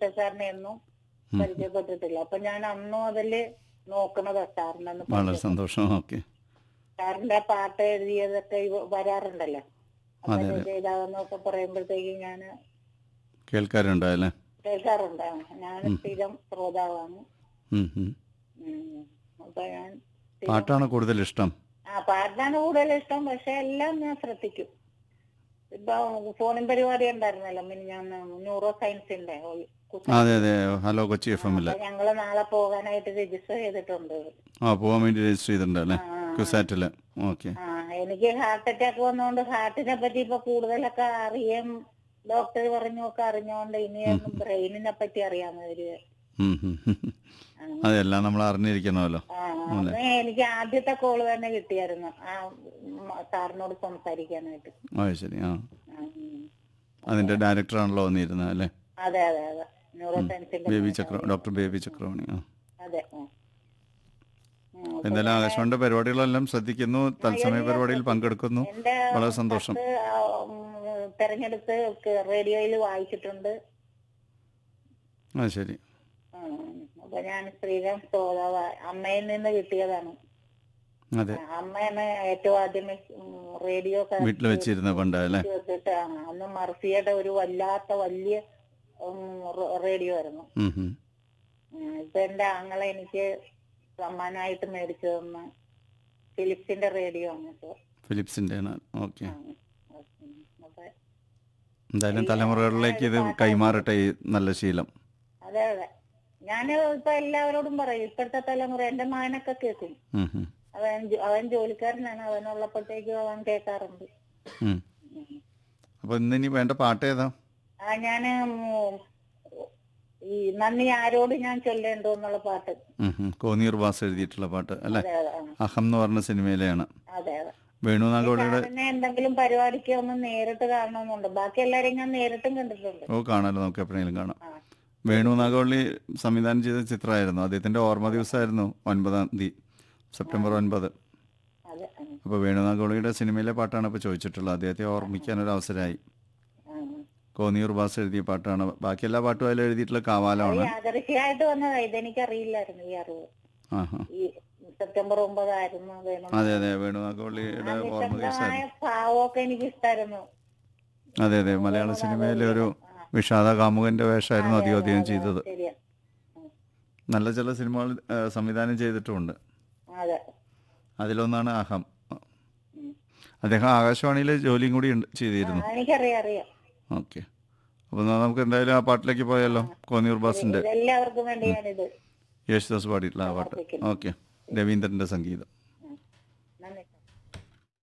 സാറിനെ ഒന്നും പരിചയപ്പെട്ടിട്ടില്ല അപ്പൊ ഞാൻ അന്നും അതില് നോക്കണതാ സാറിനൊന്ന് വളരെ പരിചയം. സന്തോഷം ഓക്കെ സാറിന്റെ പാട്ട് എഴുതിയതൊക്കെ ഇവ- വരാറുണ്ടല്ലോ അപ്പൊ അതെ, ഇത് ചെയ്താന്നൊക്കെ പറയുമ്പോഴത്തേക്കും ഞാൻ കേൾക്കാറുണ്ട് അല്ലേ കേൾക്കാറുണ്ട് ആ, ഞാൻ സ്ഥിരം ശ്രോതാവാണ് ഉം, ഉം. ഉം. അപ്പൊ ഞാൻ സ്ഥിരം- പാട്ടാണ് കൂടുതൽ ഇഷ്ടം ആ പാട്ടാണ് കൂടുതൽ ഇഷ്ടം പക്ഷെ എല്ലാം ഞാൻ ശ്രദ്ധിക്കും ഇപ്പൊ ഫോണിൻ പരിപാടി ഉണ്ടായിരുന്നല്ലോ പിന്നെ ഞാൻ ന്യൂറോ സയൻസിന്റെ അതെ അതെ ഹലോ കൊച്ചി എഫ് എമ്മിൽ അപ്പൊ ഞങ്ങള് നാളെ പോകാനായിട്ട് രജിസ്റ്റർ ചെയ്തിട്ടുണ്ട് ആ പോകാൻ വേണ്ടി രജിസ്റ്റർ ചെയ്തിട്ടുണ്ട് അല്ലേ ആ, കുസാറ്റിൽ ഓക്കെ ആ എനിക്ക് ഹാർട്ട് അറ്റാക്ക് വന്നതുകൊണ്ട് ഹാർട്ടിനെ പറ്റി ഇപ്പൊ കൂടുതലൊക്കെ അറിയാം ഡോക്ടർ പറഞ്ഞു ഒക്കെ അറിഞ്ഞോണ്ട് ഇനി ബ്രെയിനിനെ പറ്റി അറിയാന്ന് ഒരു അതെല്ലാം നമ്മൾ അറിഞ്ഞിരിക്കണമല്ലോ ആ, അന്ന് എനിക്ക് ആദ്യത്തെ കോള് തന്നെ കിട്ടിയായിരുന്നു ആ ഉം, സാറിനോട് സംസാരിക്കാനായിട്ട് ആ ശരി ആ ആ, ഉം. അതിന്റെ ഡയറക്ടറാണല്ലോ വന്നിരുന്നത് അല്ലേ അതെ അതെ അതെ ന്യൂറോ സയൻസിന്റെ baby Chakra doctor baby Chakravani ആ അതെ ആ. ഉം, അപ്പൊ എന്തായാലും ആകാശവാണിയുടെ പരിപാടികളെല്ലാം ശ്രദ്ധിക്കുന്നു തത്സമയ പരിപാടിയിൽ പങ്കെടുക്കുന്നു എന്റെ വളരെ സന്തോഷം കത്ത്, ആ, ഉം, തെരഞ്ഞെടുത്ത് റേഡിയോയിൽ വായിച്ചിട്ടുണ്ട് ആ ശരി ഉം, അപ്പൊ ഞാൻ ശ്രീരാം ശ്രോതാവ് അമ്മയിൽ നിന്ന് കിട്ടിയതാണ് അതെ അമ്മയാണ് ഏറ്റവും ആദ്യം റേഡിയോ വീട്ടിൽ വെച്ചിരുന്ന പണ്ട് അല്ലേ വെച്ചിട്ട് ആ, അന്ന് മർഫിയുടെ ഒരു വല്ലാത്ത വലിയ ഉം, റ- റേഡിയോ ആയിരുന്നു ഉം, ഉം. ഉം, ഇപ്പൊ എന്റെ ആങ്ങളെ എനിക്ക് സമ്മാനമായിട്ട് മേടിച്ചു തന്ന ഫിലിപ്സിന്റെ റേഡിയോ ആണ് ഇപ്പൊ ഫിലിപ്സിന്റെ ആണ് ഓക്കെ ഉം, ഉം, അപ്പൊ എന്തായാലും തലമുറകളിലേക്ക് ഇത് കൈമാറട്ടെ ഈ നല്ല ശീലം അതെ അതെ ഞാൻ ഇപ്പൊ എല്ലാവരോടും പറയും ഇപ്പോഴത്തെ തലമുറ എന്റെ മകനൊക്കെ കേൾക്കും ഉം, ഉം. അവൻ ജോ- അവൻ ജോലിക്കാരനാണ് അവനുള്ളപ്പോഴത്തേക്കും അവൻ കേൾക്കാറുണ്ട് ഉം. ഉം. അപ്പൊ ഇന്നിനി വേണ്ട പാട്ട് ഏതാ ആ ഞാന് ഉം, ഈ നന്ദി ആരോട് ഞാൻ ചൊല്ലേണ്ടു എന്നുള്ള പാട്ട് ഉം, ഉം. കോന്നിയൂർ ബാസ് എഴുതിയിട്ടുള്ള പാട്ട് അല്ലേ അതെ അതെ ആ, അഹം എന്ന് പറഞ്ഞ സിനിമയിലെയാണ് അതെ അതെ വേണു നാഗോളിയുടെ സാറിനെ എന്തെങ്കിലും പരിപാടിക്ക് ഒന്ന് നേരിട്ട് കാണണമെന്നുണ്ട് ബാക്കി എല്ലാരെയും ഞാൻ നേരിട്ടും കണ്ടിട്ടുണ്ട് ഓ കാണാലോ നമുക്ക് എപ്പോഴെങ്കിലും കാണാം ആ വേണു നാഗവള്ളി സംവിധാനം ചെയ്ത ചിത്രമായിരുന്നു അദ്ദേഹത്തിന്റെ ഓർമ്മ ദിവസമായിരുന്നു ഒൻപതാം തീയതി സെപ്റ്റംബർ ഒൻപത് അതെ ആ, അപ്പോൾ വേണു നാഗവള്ളിയുടെ സിനിമയിലെ പാട്ടാണ് ഇപ്പോൾ ചോദിച്ചിട്ടുള്ളത് അദ്ദേഹത്തെ ഓർമ്മിക്കാൻ ഒരു അവസരമായി ആ. കോന്നിയൂർ ബാസ് എഴുതിയ പാട്ടാണ് ബാക്കി എല്ലാ പാട്ടും അതിൽ എഴുതിയിട്ടുള്ള കാവാലമാണ് ഈ യാദൃശ്യമായിട്ട് വന്നതാ ഇതെനിക്ക് അറിയില്ലായിരുന്നു ഈ അറിവ് ആഹാ ഈ സെപ്റ്റംബർ ഒമ്പതായിരുന്നു വേണം അതെ അതെ വേണു നാഗവള്ളിയുടെ ഓർമ്മ ദിവസമായിരുന്നു ഭാവമൊക്കെ എനിക്ക് ഇഷ്ടായിരുന്നു അതെ അതെ മലയാള സിനിമയിലെ ഒരു വിഷാദ കാമുകന്റെ വേഷമായിരുന്നു അധികം അധികം ചെയ്തത് ശരിയാ ഉം. നല്ല ചില സിനിമകൾ ആ, സംവിധാനം ചെയ്തിട്ടുമുണ്ട് അതെ അതിലൊന്നാണ് അഹം ഉം. അദ്ദേഹം ആകാശവാണിയിൽ ജോലിയും കൂടി ഉണ്ട്- ചെയ്തിരുന്നു ആ, എനിക്കറിയാം അറിയാം ഓക്കെ അപ്പോൾ എന്നാ നമുക്ക് എന്തായാലും ആ പാട്ടിലേക്ക് പോയാലോ കോന്നിയൂർ ബാസിന്റെ എല്ലാവർക്കും വേണ്ടി ഞാനിത് യേശുദാസ് പാടിയിട്ടുള്ള ആ പാട്ട് ഓക്കെ രവീന്ദ്രന്റെ സംഗീതം